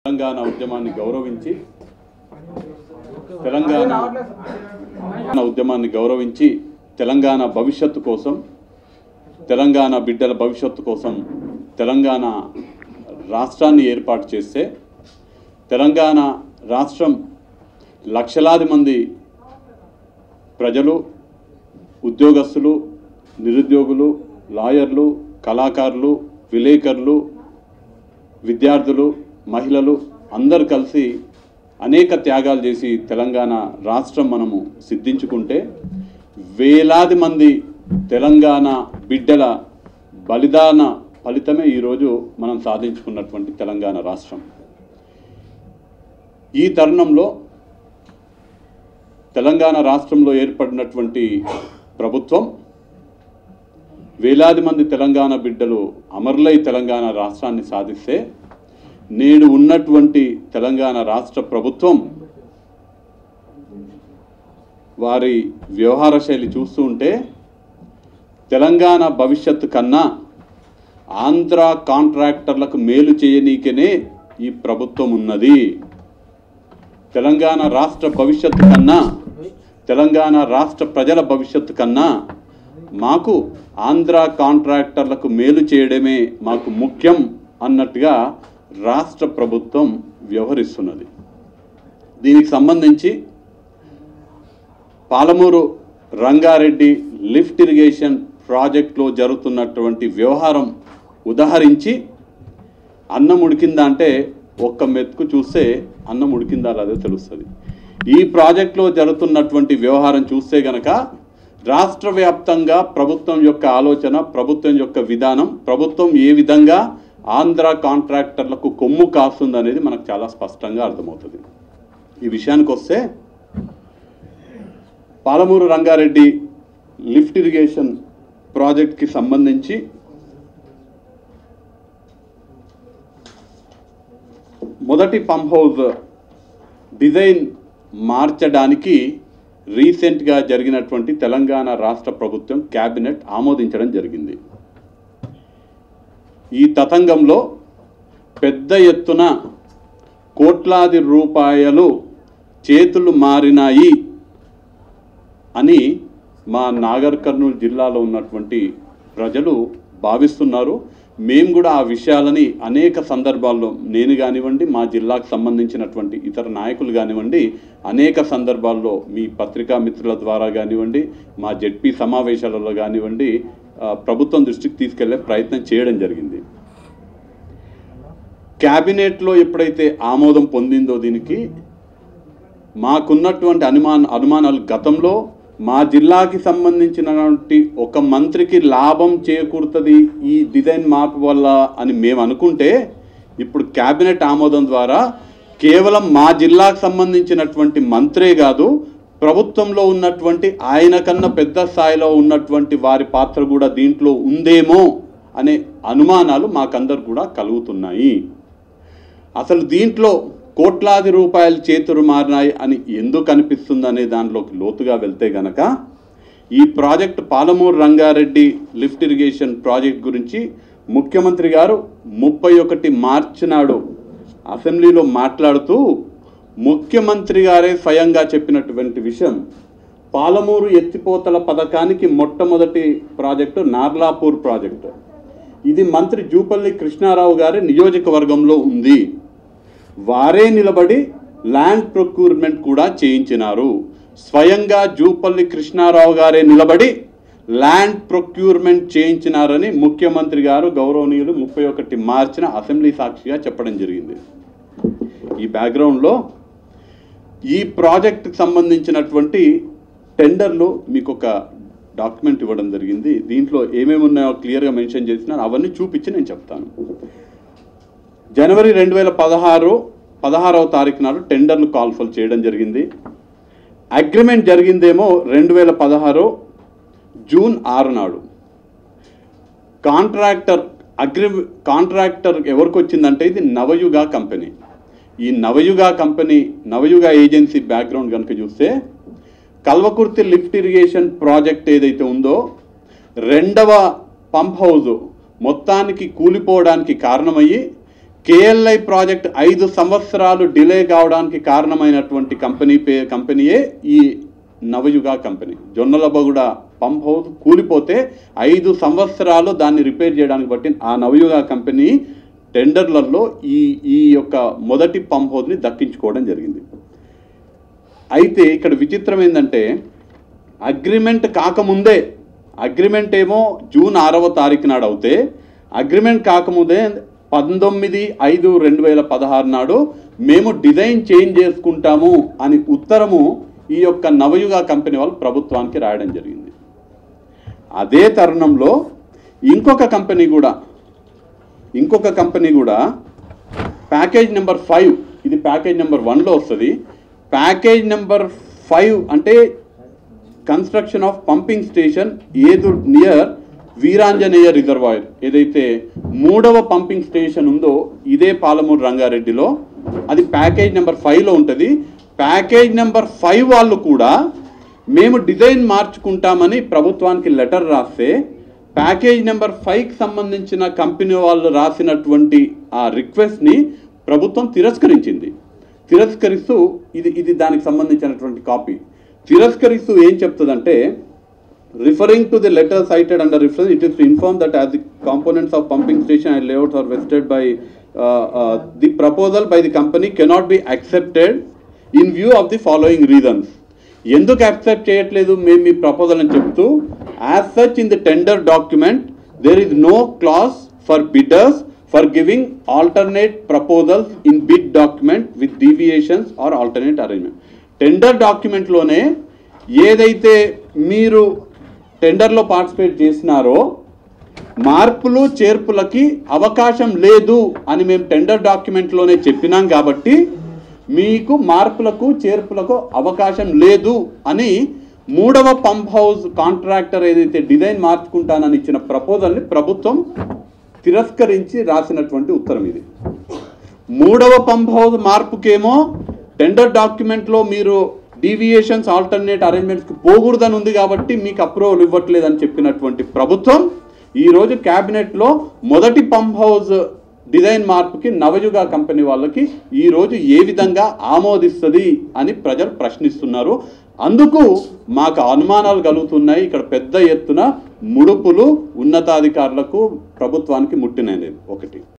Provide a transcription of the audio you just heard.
తెలంగాణ ఉద్యమాన్ని గౌరవించి తెలంగాణ ఉద్యమాన్ని గౌరవించి తెలంగాణ భవిష్యత్తు కోసం తెలంగాణ బిడ్డల భవిష్యత్తు కోసం తెలంగాణ రాష్ట్రాన్ని ఏర్పాటు చేస్తే తెలంగాణ రాష్ట్రం లక్షలాది మంది ప్రజలు ఉద్యోగస్తులు నిరుద్యోగులు లాయర్లు కళాకారులు విలేకరులు విద్యార్థులు మహిళలు అందరు కలిసి అనేక త్యాగాలు చేసి తెలంగాణ రాష్ట్రం మనము సిద్ధించుకుంటే వేలాది మంది తెలంగాణ బిడ్డల బలిదాన ఫలితమే ఈరోజు మనం సాధించుకున్నటువంటి తెలంగాణ రాష్ట్రం ఈ తరుణంలో తెలంగాణ రాష్ట్రంలో ఏర్పడినటువంటి ప్రభుత్వం వేలాది మంది తెలంగాణ బిడ్డలు అమరులై తెలంగాణ రాష్ట్రాన్ని సాధిస్తే నేడు ఉన్నటువంటి తెలంగాణ రాష్ట్ర ప్రభుత్వం వారి వ్యవహార శైలి చూస్తూ ఉంటే తెలంగాణ భవిష్యత్తు కన్నా ఆంధ్ర కాంట్రాక్టర్లకు మేలు చేయనీకనే ఈ ప్రభుత్వం ఉన్నది తెలంగాణ రాష్ట్ర భవిష్యత్తు కన్నా తెలంగాణ రాష్ట్ర ప్రజల భవిష్యత్తు కన్నా మాకు ఆంధ్ర కాంట్రాక్టర్లకు మేలు చేయడమే మాకు ముఖ్యం అన్నట్టుగా రాష్ట్ర ప్రభుత్వం వ్యవహరిస్తున్నది దీనికి సంబంధించి పాలమూరు రంగారెడ్డి లిఫ్ట్ ఇరిగేషన్ ప్రాజెక్టులో జరుగుతున్నటువంటి వ్యవహారం ఉదహరించి అన్నం ఉడికిందా అంటే ఒక్క మెతుకు చూస్తే అన్నం ఉడికిందా లేదో తెలుస్తుంది ఈ ప్రాజెక్టులో జరుగుతున్నటువంటి వ్యవహారం చూస్తే గనక రాష్ట్ర వ్యాప్తంగా ప్రభుత్వం యొక్క ఆలోచన ప్రభుత్వం యొక్క విధానం ప్రభుత్వం ఏ విధంగా ఆంధ్ర కాంట్రాక్టర్లకు కొమ్ము కాస్తుంది అనేది మనకు చాలా స్పష్టంగా అర్థమవుతుంది ఈ విషయానికి వస్తే పాలమూరు రంగారెడ్డి లిఫ్ట్ ఇరిగేషన్ ప్రాజెక్ట్కి సంబంధించి మొదటి పంప్ హౌస్ డిజైన్ మార్చడానికి రీసెంట్గా జరిగినటువంటి తెలంగాణ రాష్ట్ర ప్రభుత్వం క్యాబినెట్ ఆమోదించడం జరిగింది ఈ తతంగంలో పెద్ద ఎత్తున కోట్లాది రూపాయలు చేతులు మారినాయి అని మా నాగర్ కర్నూలు జిల్లాలో ఉన్నటువంటి ప్రజలు భావిస్తున్నారు మేము కూడా ఆ విషయాలని అనేక సందర్భాల్లో నేను కానివ్వండి మా జిల్లాకు సంబంధించినటువంటి ఇతర నాయకులు కానివ్వండి అనేక సందర్భాల్లో మీ పత్రికా మిత్రుల ద్వారా కానివ్వండి మా జెడ్పీ సమావేశాలలో కానివ్వండి ఆ, ప్రభుత్వం దృష్టికి తీసుకెళ్లే ప్రయత్నం చేయడం జరిగింది క్యాబినెట్లో ఎప్పుడైతే ఆమోదం పొందిందో దీనికి మాకున్నటువంటి అనుమాన అనుమానాలు గతంలో మా జిల్లాకి సంబంధించినటువంటి ఒక మంత్రికి లాభం చేకూరుతుంది ఈ డిజైన్ మార్పు వల్ల అని మేము అనుకుంటే ఇప్పుడు క్యాబినెట్ ఆమోదం ద్వారా కేవలం మా జిల్లాకు సంబంధించినటువంటి మంత్రే కాదు ప్రభుత్వంలో ఉన్నటువంటి ఆయన కన్నా పెద్ద స్థాయిలో ఉన్నటువంటి వారి పాత్ర కూడా దీంట్లో ఉందేమో అనే అనుమానాలు మాకందరు కూడా కలుగుతున్నాయి అసలు దీంట్లో కోట్లాది రూపాయలు చేతులు మారినాయి అని ఎందుకు అనిపిస్తుంది అనే దానిలోకి లోతుగా వెళ్తే గనక ఈ project Palamuru Rangareddy lift irrigation project గురించి ముఖ్యమంత్రి గారు ముప్పై ఒకటి మార్చి నాడు అసెంబ్లీలో మాట్లాడుతూ ముఖ్యమంత్రి గారే స్వయంగా చెప్పినటువంటి విషయం పాలమూరు ఎత్తిపోతల పథకానికి మొట్టమొదటి ప్రాజెక్టు నార్లాపూర్ ప్రాజెక్టు ఇది మంత్రి జూపల్లి కృష్ణారావు గారి నియోజకవర్గంలో ఉంది వారే నిలబడి ల్యాండ్ ప్రొక్యూర్మెంట్ కూడా చేయించినారు స్వయంగా జూపల్లి కృష్ణారావు గారే నిలబడి ల్యాండ్ ప్రొక్యూర్మెంట్ చేయించినారని ముఖ్యమంత్రి గారు గౌరవనీయులు ముప్పై ఒకటి మార్చిన అసెంబ్లీ సాక్షిగా చెప్పడం జరిగింది ఈ బ్యాక్గ్రౌండ్లో ఈ ప్రాజెక్టుకు సంబంధించినటువంటి టెండర్లో మీకు ఒక డాక్యుమెంట్ ఇవ్వడం జరిగింది దీంట్లో ఏమేమి ఉన్నాయో క్లియర్గా మెన్షన్ చేసినారు అవన్నీ చూపించి నేను చెప్తాను జనవరి రెండు వేల పదహారు పదహారవ తారీఖు నాడు టెండర్లు కాల్ఫల్ చేయడం జరిగింది అగ్రిమెంట్ జరిగిందేమో రెండు వేల పదహారు జూన్ ఆరు నాడు కాంట్రాక్టర్ అగ్రి కాంట్రాక్టర్ ఎవరికి వచ్చిందంటే ఇది నవయుగ కంపెనీ ఈ Navayuga company Navayuga agency background కనుక చూస్తే కల్వకుర్తి లిఫ్ట్ ఇరిగేషన్ ప్రాజెక్ట్ ఏదైతే ఉందో రెండవ పంప్ హౌజ్ మొత్తానికి కూలిపోవడానికి కారణమయ్యి కేఎల్ఐ ప్రాజెక్ట్ ఐదు సంవత్సరాలు డిలే కావడానికి కారణమైనటువంటి కంపెనీ పే కంపెనీయే ఈ Navayuga company Jonnalaboguda pump house కూలిపోతే ఐదు సంవత్సరాలు దాన్ని రిపేర్ చేయడానికి బట్టి ఆ నవయుగ కంపెనీ టెండర్లలో ఈ ఈ యొక్క మొదటి పంప్ హౌస్ని దక్కించుకోవడం జరిగింది అయితే ఇక్కడ విచిత్రం ఏంటంటే అగ్రిమెంట్ కాకముందే అగ్రిమెంట్ ఏమో జూన్ ఆరవ తారీఖు నాడు అవుతే అగ్రిమెంట్ కాకముందే పంతొమ్మిది ఐదు రెండు వేల పదహారు నాడు మేము డిజైన్ చేంజ్ చేసుకుంటాము అని ఉత్తరము ఈ యొక్క నవయుగ కంపెనీ వాళ్ళు ప్రభుత్వానికి రాయడం జరిగింది అదే తరుణంలో ఇంకొక కంపెనీ కూడా ఇంకొక కంపెనీ కూడా ప్యాకేజ్ నెంబర్ ఫైవ్ ఇది ప్యాకేజ్ నెంబర్ వన్లో వస్తుంది ప్యాకేజ్ నెంబర్ ఫైవ్ అంటే కన్స్ట్రక్షన్ ఆఫ్ పంపింగ్ స్టేషన్ ఏదు నియర్ వీరాంజనేయ రిజర్వాయర్ ఏదైతే మూడవ పంపింగ్ స్టేషన్ ఉందో ఇదే పాలమూరు రంగారెడ్డిలో అది ప్యాకేజ్ నెంబర్ ఫైవ్లో ఉంటుంది ప్యాకేజ్ నెంబర్ ఫైవ్ వాళ్ళు కూడా మేము డిజైన్ మార్చుకుంటామని ప్రభుత్వానికి లెటర్ రాస్తే ప్యాకేజ్ నెంబర్ ఫైవ్కి సంబంధించిన కంపెనీ వాళ్ళు రాసినటువంటి ఆ రిక్వెస్ట్ని ప్రభుత్వం తిరస్కరించింది తిరస్కరిస్తూ ఇది ఇది దానికి సంబంధించినటువంటి కాపీ తిరస్కరిస్తూ ఏం చెప్తుందంటే referring to the letter cited under reference, it is to inform that as the components of pumping station and layouts are vested by uh, uh, the proposal by the company cannot be accepted in view of the following reasons. ఎందుకు accept చేయట్లేదు మేము మీ proposal అని చెప్తూ as such in the tender document there is no clause for bidders for giving alternate proposals in bid document with deviations or alternate arrangement tender డాక్యుమెంట్లోనే ఏదైతే మీరు టెండర్లో participate చేసినారో మార్పులు చేర్పులకి అవకాశం లేదు అని మేము టెండర్ డాక్యుమెంట్లోనే చెప్పినాం కాబట్టి మీకు మార్పులకు చేర్పులకు అవకాశం లేదు అని మూడవ పంప్ హౌస్ కాంట్రాక్టర్ ఏదైతే డిజైన్ మార్చుకుంటానని ఇచ్చిన ప్రపోజల్ని ప్రభుత్వం తిరస్కరించి రాసినటువంటి ఉత్తరం ఇది మూడవ పంప్ హౌస్ మార్పుకేమో టెండర్ డాక్యుమెంట్లో మీరు డీవియేషన్స్ ఆల్టర్నేట్ అరేంజ్మెంట్స్కి పోకూడదని ఉంది కాబట్టి మీకు అప్రూవల్ ఇవ్వట్లేదని చెప్పినటువంటి ప్రభుత్వం ఈరోజు క్యాబినెట్లో మొదటి పంప్ హౌస్ డిజైన్ మార్పుకి నవయుగ కంపెనీ వాళ్ళకి ఈరోజు ఏ విధంగా ఆమోదిస్తుంది అని ప్రజలు ప్రశ్నిస్తున్నారు అందుకు మాకు అనుమానాలు కలుగుతున్నాయి ఇక్కడ పెద్ద ఎత్తున ముడుపులు ఉన్నతాధికారులకు ప్రభుత్వానికి ముట్టినది ఒకటి